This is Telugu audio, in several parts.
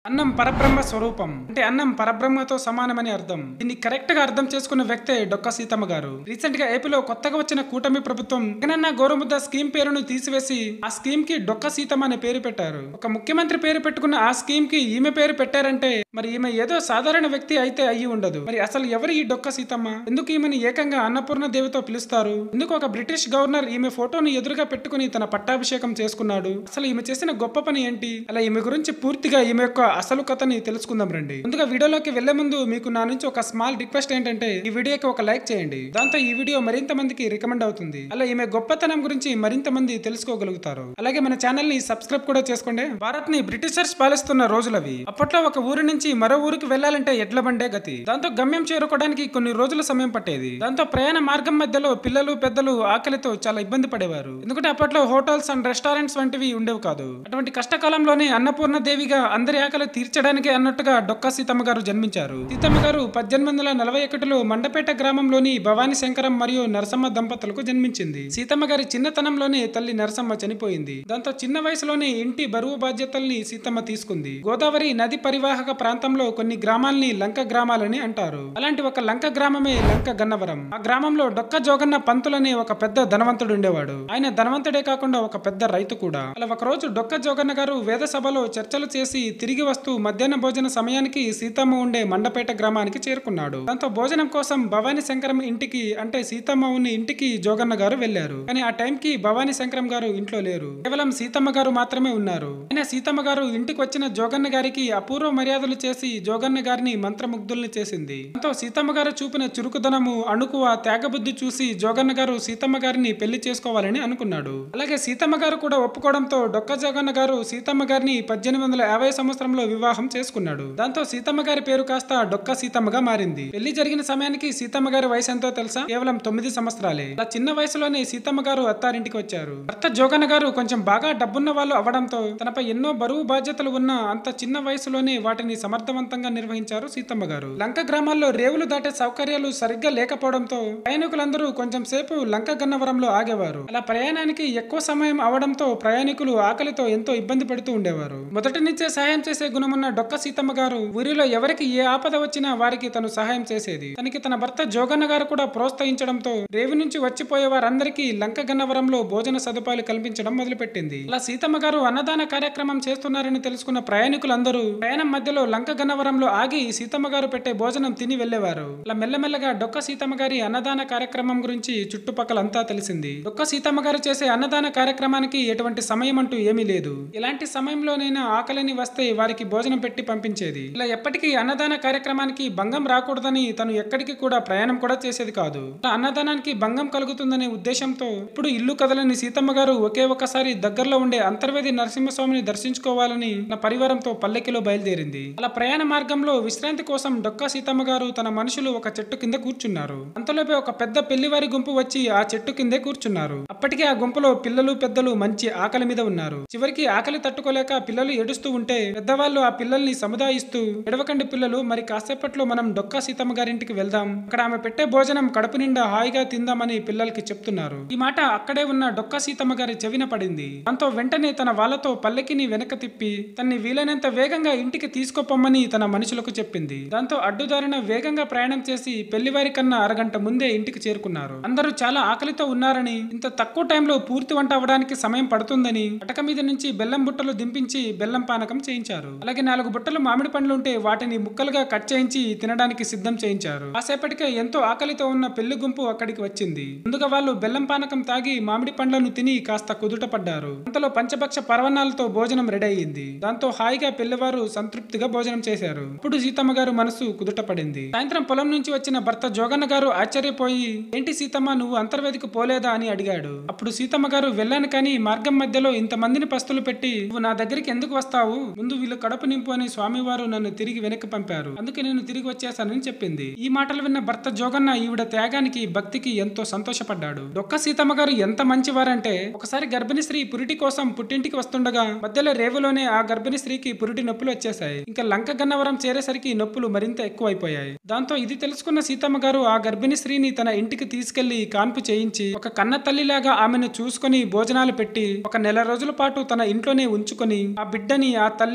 అన్నం పరబ్రహ్మ స్వరూపం అంటే అన్నం పరబ్రహ్మతో సమానమని అర్థం దీన్ని కరెక్ట్ గా అర్థం చేసుకున్న వ్యక్తే డొక్క సీతమ్మ గారు రీసెంట్ గా ఏపీలో కొత్తగా వచ్చిన కూటమి ప్రభుత్వం జగనన్న గోరుముద్ద స్కీమ్ పేరును తీసివేసి ఆ స్కీమ్ కి డొక్క సీతమ్మ అనే పేరు పెట్టారు ఒక ముఖ్యమంత్రి పేరు పెట్టుకున్న ఆ స్కీమ్ కి ఈమె పేరు పెట్టారంటే మరి ఈమె ఏదో సాధారణ వ్యక్తి అయితే అయ్యి ఉండదు మరి అసలు ఎవరు ఈ డొక్క సీతమ్మ ఎందుకు ఈమెను ఏకంగా అన్నపూర్ణ దేవితో పిలుస్తారు ఎందుకు ఒక బ్రిటిష్ గవర్నర్ ఈమె ఫోటోను ఎదురుగా పెట్టుకుని తన పట్టాభిషేకం చేసుకున్నాడు అసలు ఈమె చేసిన గొప్ప పని ఏంటి అలా ఈమె గురించి పూర్తిగా ఈమె యొక్క అసలు కథని తెలుసుకుందాం రండి ముందుగా వీడియోలోకి వెళ్లే ముందు మీకు నా నుంచి ఒక స్మాల్ రిక్వెస్ట్ ఏంటంటే ఈ వీడియోకి ఒక లైక్ చేయండి దాంతో ఈ వీడియో మరింత మందికి రికమెండ్ అవుతుంది అలా ఈమె గొప్పతనం గురించి మరింత మంది తెలుసుకోగలుగుతారు అలాగే మన ఛానల్ ని సబ్స్క్రైబ్ కూడా చేసుకోండి భారత్ ని బ్రిటిషర్స్ పాలిస్తున్న రోజులవి అప్పట్లో ఒక ఊరు నుంచి మరో ఊరికి వెళ్లాలంటే ఎడ్ల బండే గతి దాంతో గమ్యం చేరుకోవడానికి కొన్ని రోజుల సమయం పట్టేది దాంతో ప్రయాణ మార్గం మధ్యలో పిల్లలు పెద్దలు ఆకలితో చాలా ఇబ్బంది పడేవారు ఎందుకంటే అప్పట్లో హోటల్స్ అండ్ రెస్టారెంట్స్ వంటివి ఉండేవి కాదు అటువంటి కష్టకాలంలోనే అన్నపూర్ణ దేవిగా అందరి ఆకలి తీర్చడానికి అన్నట్టుగా డొక్కా సీతమ్మ గారు జన్మించారు సీతమ్మ గారు పద్దెనిమిది వందల నలభై ఒకటిలో మండపేట గ్రామంలోని భవానీ శంకరం మరియు నరసమ్మ దంపతులకు జన్మించింది సీతమ్మ గారి చిన్నతనంలోనే తల్లి నరసమ్మ చనిపోయింది దాంతో చిన్న వయసులోనే ఇంటి బరువు బాధ్యతల్ని సీతమ్మ తీసుకుంది గోదావరి నది పరివాహక ప్రాంతంలో కొన్ని గ్రామాల్ని లంక గ్రామాలని అంటారు అలాంటి ఒక లంక గ్రామమే లంక గన్నవరం ఆ గ్రామంలో డొక్క జోగన్న పంతులనే ఒక పెద్ద ధనవంతుడు ఉండేవాడు ఆయన ధనవంతుడే కాకుండా ఒక పెద్ద రైతు కూడా అలా ఒక రోజు డొక్క జోగన్న గారు వేద సభలో చర్చలు చేసి తిరిగి వస్తూ మధ్యాహ్న భోజన సమయానికి సీతమ్మ ఉండే మండపేట గ్రామానికి చేరుకున్నాడు దాంతో భోజనం కోసం భవానీ శంకరం ఇంటికి అంటే సీతమ్మ ఉన్న ఇంటికి జోగన్న గారు వెళ్లారు కానీ ఆ టైం కి భవానీ శంకరం గారు ఇంట్లో లేరు కేవలం సీతమ్మ గారు మాత్రమే ఉన్నారు అయినా సీతమ్మ గారు ఇంటికి వచ్చిన జోగన్న గారికి అపూర్వ మర్యాదలు చేసి జోగన్న గారిని మంత్రముగ్ధుల్ని చేసింది దాంతో సీతమ్మ గారు చూపిన చురుకుదనము అణుకువ త్యాగబుద్ధి చూసి జోగన్న గారు సీతమ్మ గారిని పెళ్లి చేసుకోవాలని అనుకున్నాడు అలాగే సీతమ్మ గారు కూడా ఒప్పుకోవడంతో డొక్క జగన్న గారు సీతమ్మ గారిని పద్దెనిమిది వందల యాభై సంవత్సరంలో వివాహం చేసుకున్నాడు దాంతో సీతమ్మ గారి పేరు కాస్త డొక్క సీతమ్మగా మారింది పెళ్లి జరిగిన సమయానికి సీతమ్మ గారి వయసు ఎంతో తెలుసా కేవలం తొమ్మిది సంవత్సరాలే అలా చిన్న వయసులోనే సీతమ్మ గారు అత్తారింటికి వచ్చారు భర్త జోగన్న గారు కొంచెం బాగా డబ్బున్న వాళ్ళు అవడంతో తనపై ఎన్నో బరువు బాధ్యతలు ఉన్న అంత చిన్న వయసులోనే వాటిని సమర్థవంతంగా నిర్వహించారు సీతమ్మ గారు లంక గ్రామాల్లో రేవులు దాటే సౌకర్యాలు సరిగ్గా లేకపోవడంతో ప్రయాణికులందరూ కొంచెం సేపు లంక గన్నవరంలో ఆగేవారు అలా ప్రయాణానికి ఎక్కువ సమయం అవడంతో ప్రయాణికులు ఆకలితో ఎంతో ఇబ్బంది పడుతూ ఉండేవారు మొదటి నుంచే సహాయం చేసే గుణమున్న డొక్క సీతమ్మ గారు ఊరిలో ఎవరికి ఏ ఆపద వచ్చినా వారికి తను సహాయం చేసేది తనకి తన భర్త జోగన్న గారు కూడా ప్రోత్సహించడంతో రేవు నుంచి వచ్చిపోయే వారందరికీ లంక గన్నవరంలో భోజన సదుపాయాలు కల్పించడం మొదలుపెట్టింది అలా సీతమ్మ గారు అన్నదాన కార్యక్రమం చేస్తున్నారని తెలుసుకున్న ప్రయాణికులందరూ ప్రయాణం మధ్యలో లంక గన్నవరంలో ఆగి సీతమ్మ గారు పెట్టే భోజనం తిని వెళ్లేవారు అలా మెల్లమెల్లగా డొక్క సీతమ్మ గారి అన్నదాన కార్యక్రమం గురించి చుట్టుపక్కలంతా తెలిసింది డొక్క సీతమ్మ గారు చేసే అన్నదాన కార్యక్రమానికి ఎటువంటి సమయం అంటూ ఏమీ లేదు ఇలాంటి సమయంలోనైనా ఆకలిని వస్తే వారికి భోజనం పెట్టి పంపించేది ఇలా ఎప్పటికీ అన్నదాన కార్యక్రమానికి భంగం రాకూడదని తను ఎక్కడికి కూడా ప్రయాణం కూడా చేసేది కాదు అలా అన్నదానానికి భంగం కలుగుతుందనే ఉద్దేశంతో ఇప్పుడు ఇల్లు కదలని సీతమ్మ గారు ఒకే ఒకసారి దగ్గరలో ఉండే అంతర్వేది నరసింహస్వామిని దర్శించుకోవాలని తన పరివారంతో పల్లెకిలో బయలుదేరింది అలా ప్రయాణ మార్గంలో విశ్రాంతి కోసం డొక్కా సీతమ్మ గారు తన మనుషులు ఒక చెట్టు కింద కూర్చున్నారు అంతలోపే ఒక పెద్ద పెళ్లివారి గుంపు వచ్చి ఆ చెట్టు కిందే కూర్చున్నారు అప్పటికే ఆ గుంపులో పిల్లలు పెద్దలు మంచి ఆకలి మీద ఉన్నారు చివరికి ఆకలి తట్టుకోలేక పిల్లలు ఏడుస్తూ ఉంటే పెద్దవాళ్ళు ఆ పిల్లల్ని సముదాయిస్తూ ఎడవకండి పిల్లలు మరి కాసేపట్లో మనం డొక్కా సీతమ్మ గారింటికి వెళ్దాం అక్కడ ఆమె పెట్టే భోజనం కడుపు నిండా హాయిగా తిందామని పిల్లలకి చెప్తున్నారు ఈ మాట అక్కడే ఉన్న డొక్కా సీతమ్మ గారి చెవిన పడింది దాంతో వెంటనే తన వాళ్ళతో పల్లెకిని వెనక తిప్పి తన్ని వీలైనంత వేగంగా ఇంటికి తీసుకుపోమ్మని తన మనుషులకు చెప్పింది దాంతో అడ్డుదారిన వేగంగా ప్రయాణం చేసి పెళ్లివారి కన్నా అరగంట ముందే ఇంటికి చేరుకున్నారు అందరూ చాలా ఆకలితో ఉన్నారని ఇంత తక్కువ టైంలో పూర్తి వంట అవ్వడానికి సమయం పడుతుందని అటక మీద నుంచి బెల్లం బుట్టలు దింపించి బెల్లం పానకం చేయించారు అలాగే నాలుగు బుట్టలు మామిడి పండ్లు ఉంటే వాటిని ముక్కలుగా కట్ చేయించి తినడానికి సిద్ధం చేయించారు కాసేపటికే ఎంతో ఆకలితో ఉన్న పెళ్లి గుంపు అక్కడికి వచ్చింది ముందుగా వాళ్ళు బెల్లం పానకం తాగి మామిడి పండ్లను తిని కాస్త కుదుట పడ్డారు అంతలో పంచభక్ష పర్వణాలతో భోజనం రెడీ అయ్యింది దాంతో హాయిగా పెళ్లివారు సంతృప్తిగా భోజనం చేశారు ఇప్పుడు సీతమ్మ గారు మనసు కుదుట పడింది సాయంత్రం పొలం నుంచి వచ్చిన భర్త జోగన్న గారు ఆశ్చర్యపోయి ఏంటి సీతమ్మ నువ్వు అంతర్వేదికి పోలేదా అని అడిగాడు అప్పుడు సీతమ్మ గారు వెళ్ళాను కానీ మార్గం మధ్యలో ఇంత మందిని పస్తులు పెట్టి నువ్వు నా దగ్గరికి ఎందుకు వస్తావు ముందు వీళ్ళు కడుపు నింపు అని స్వామివారు నన్ను తిరిగి వెనక్కి పంపారు అందుకే నేను తిరిగి వచ్చేసానని చెప్పింది ఈ మాటలు విన్న భర్త జోగన్న ఈవిడ త్యాగానికి భక్తికి ఎంతో సంతోషపడ్డాడు డొక్క సీతమ్మ గారు ఎంత మంచివారంటే ఒకసారి గర్భిణీ స్త్రీ పురిటి కోసం పుట్టింటికి వస్తుండగా మధ్యలో రేవులోనే ఆ గర్భిణీ స్త్రీకి పురిటి నొప్పులు వచ్చేసాయి ఇంకా లంక గన్నవరం చేరేసరికి నొప్పులు మరింత ఎక్కువైపోయాయి దాంతో ఇది తెలుసుకున్న సీతమ్మ గారు ఆ గర్భిణీ స్త్రీని తన ఇంటికి తీసుకెళ్లి కాన్పు చేయించి ఒక కన్న తల్లిలాగా ఆమెను చూసుకొని భోజనాలు పెట్టి ఒక నెల రోజుల పాటు తన ఇంట్లోనే ఉంచుకొని ఆ బిడ్డని ఆ తల్లిని పసి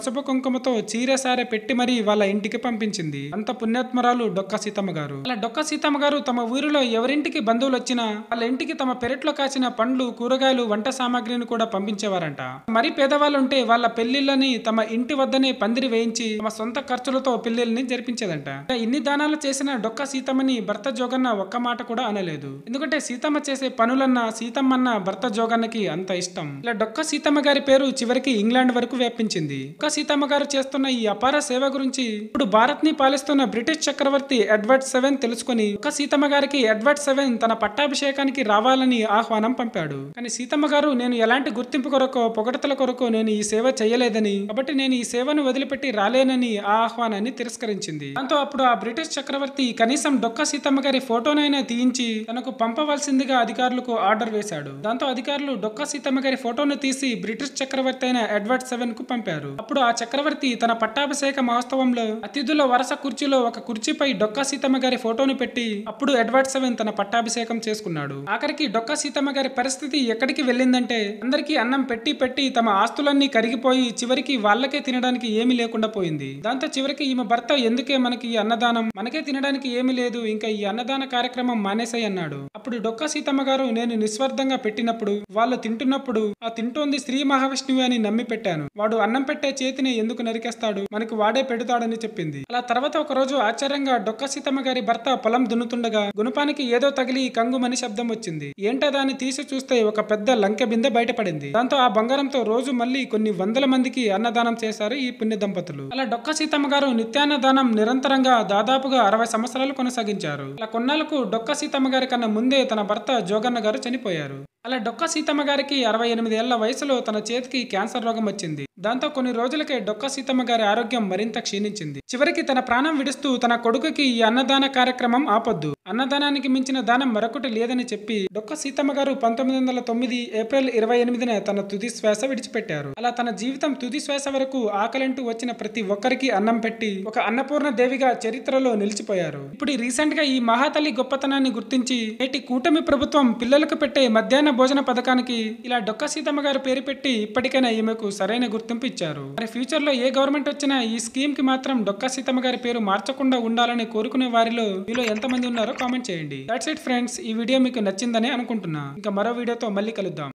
పసుపు కుంకుమతో చీర సారె పెట్టి మరీ వాళ్ళ ఇంటికి పంపించింది అంత పుణ్యాత్మరాలు డొక్క సీతమ్మ గారు అలా డొక్క సీతమ్మ గారు తమ ఊరిలో ఎవరింటికి బంధువులు వచ్చినా వాళ్ళ ఇంటికి తమ పెరట్లో కాసిన పండ్లు కూరగాయలు వంట సామాగ్రిని కూడా పంపించేవారంట మరి పేదవాళ్ళు ఉంటే వాళ్ళ పెళ్లిళ్ళని తమ ఇంటి వద్దనే పందిరి వేయించి తమ సొంత ఖర్చులతో పెళ్లిళ్ళని జరిపించేదంట ఇంకా ఇన్ని దానాలు చేసిన డొక్క సీతమ్మని భర్త జోగన్న ఒక్క మాట కూడా అనలేదు ఎందుకంటే సీతమ్మ చేసే పనులన్న సీతమ్మన్న భర్త జోగన్నకి అంత ఇష్టం ఇలా డొక్క సీతమ్మ గారి పేరు చివరికి ఇంగ్లాండ్ వరకు వ్యాపించింది డొక్క సీతమ్మ గారు చేస్తున్న ఈ అపార సేవ గురించి ఇప్పుడు భారత్ ని పాలిస్తున్న బ్రిటిష్ చక్రవర్తి ఎడ్వర్డ్ సెవెన్ తెలుసుకుని డొక్క సీతమ్మ గారికి ఎడ్వర్డ్ సెవెన్ తన పట్టాభిషేకానికి రావాలని ఆహ్వానం పంపాడు కానీ సీతమ్మ గారు నేను ఎలాంటి గుర్తింపు కొరకో పొగడతల కొరకు నేను ఈ సేవ చేయలేదని కాబట్టి నేను ఈ సేవను వదిలిపెట్టి రాలేనని ఆ ఆహ్వానాన్ని తిరస్కరించింది దాంతో అప్పుడు ఆ బ్రిటిష్ చక్రవర్తి కనీసం డొక్క సీతమ్మ గారి ఫోటోనైనా తీయించి తనకు పంపవలసిందిగా అధికారులకు ఆర్డర్ వేశాడు దాంతో అధికారులు డొక్క సీతమ్మ గారి ఫోటోను తీసి బ్రిటిష్ చక్రవర్తి అయిన ఎడ్వర్డ్ సెవెన్ కు పంపారు అప్పుడు ఆ చక్రవర్తి తన పట్టాభిషేక మహోత్సవంలో అతిథుల వరుస కుర్చీలో ఒక కుర్చీపై డొక్క సీతమ్మ గారి ఫోటోను పెట్టి అప్పుడు ఎడ్వర్డ్ సెవెన్ తన పట్టాభిషేకం చేసుకున్నాడు ఆఖరికి డొక్క సీతమ్మ గారి పరిస్థితి ఎక్కడికి వెళ్ళిందంటే అందరికీ అన్నం పెట్టి పెట్టి తమ ఆస్తులన్నీ కరిగిపోయి చివరికి వాళ్ళకే తినడానికి ఏమీ లేకుండా పోయింది దాంతో చివరికి ఈమె భర్త ఎందుకే మనకి ఈ అన్నదానం మనకే తినడానికి ఏమీ లేదు ఇంకా ఈ అన్నదాన కార్యక్రమం మానేసాయి అన్నాడు అప్పుడు డొక్క సీతమ్మ గారు నేను నిస్వార్థంగా పెట్టినప్పుడు వాళ్ళు తింటున్నప్పుడు ఆ తింటోంది శ్రీ మహావిష్ణువు అని నమ్మి పెట్టాను వాడు అన్నం పెట్టే చేతిని ఎందుకు నరికేస్తాడు మనకు వాడే పెడతాడని చెప్పింది అలా తర్వాత ఒక రోజు ఆశ్చర్యంగా డొక్క సీతమ్మ గారి భర్త పొలం దున్నుతుండగా గుణపానికి ఏదో తగిలి కంగుమని శబ్దం వచ్చింది ఏంటదా అని తీసి చూస్తే ఒక పెద్ద లంకె బిందె బయటపడింది దాంతో ఆ బంగారంతో రోజు మళ్ళీ కొన్ని వందల మందికి అన్నదానం చేశారు ఈ పుణ్య దంపతులు అలా డొక్క సీతమ్మ గారు నిత్యాన్నదానం నిరంతరంగా దాదాపుగా అరవై సంవత్సరాలు కొనసాగించారు అలా కొన్నాళ్లకు డొక్క సీతమ్మ గారి కన్నా ముందే తన భర్త జోగన్న గారు చనిపోయారు అలా డొక్క సీతమ్మ గారికి అరవై ఎనిమిది ఏళ్ల వయసులో తన చేతికి క్యాన్సర్ రోగం వచ్చింది దాంతో కొన్ని రోజులకే డొక్క సీతమ్మ గారి ఆరోగ్యం మరింత క్షీణించింది చివరికి తన ప్రాణం విడుస్తూ తన కొడుకుకి ఈ అన్నదాన కార్యక్రమం ఆపొద్దు అన్నదానానికి మించిన దానం మరొకటి లేదని చెప్పి డొక్క సీతమ్మ గారు పంతొమ్మిది వందల తొమ్మిది ఏప్రిల్ ఇరవై ఎనిమిదిన తన తుది శ్వాస విడిచిపెట్టారు అలా తన జీవితం తుది శ్వాస వరకు ఆకలంటూ వచ్చిన ప్రతి ఒక్కరికి అన్నం పెట్టి ఒక అన్నపూర్ణ దేవిగా చరిత్రలో నిలిచిపోయారు ఇప్పుడు రీసెంట్ గా ఈ మహాతల్లి గొప్పతనాన్ని గుర్తించి నేటి కూటమి ప్రభుత్వం పిల్లలకు పెట్టే మధ్యాహ్న భోజన పథకానికి ఇలా డొక్క సీతమ్మ గారు పేరు పెట్టి ఇప్పటికైనా ఈమెకు సరైన గుర్తింపు ఇచ్చారు మరి ఫ్యూచర్ లో ఏ గవర్నమెంట్ వచ్చినా ఈ స్కీమ్ కి మాత్రం డొక్క సీతమ్మ గారి పేరు మార్చకుండా ఉండాలని కోరుకునే వారిలో మీలో ఎంతమంది ఉన్నారో కామెంట్ చేయండి దట్స్ ఇట్ ఫ్రెండ్స్ ఈ వీడియో మీకు నచ్చిందని అనుకుంటున్నా ఇంకా మరో వీడియోతో మళ్ళీ కలుద్దాం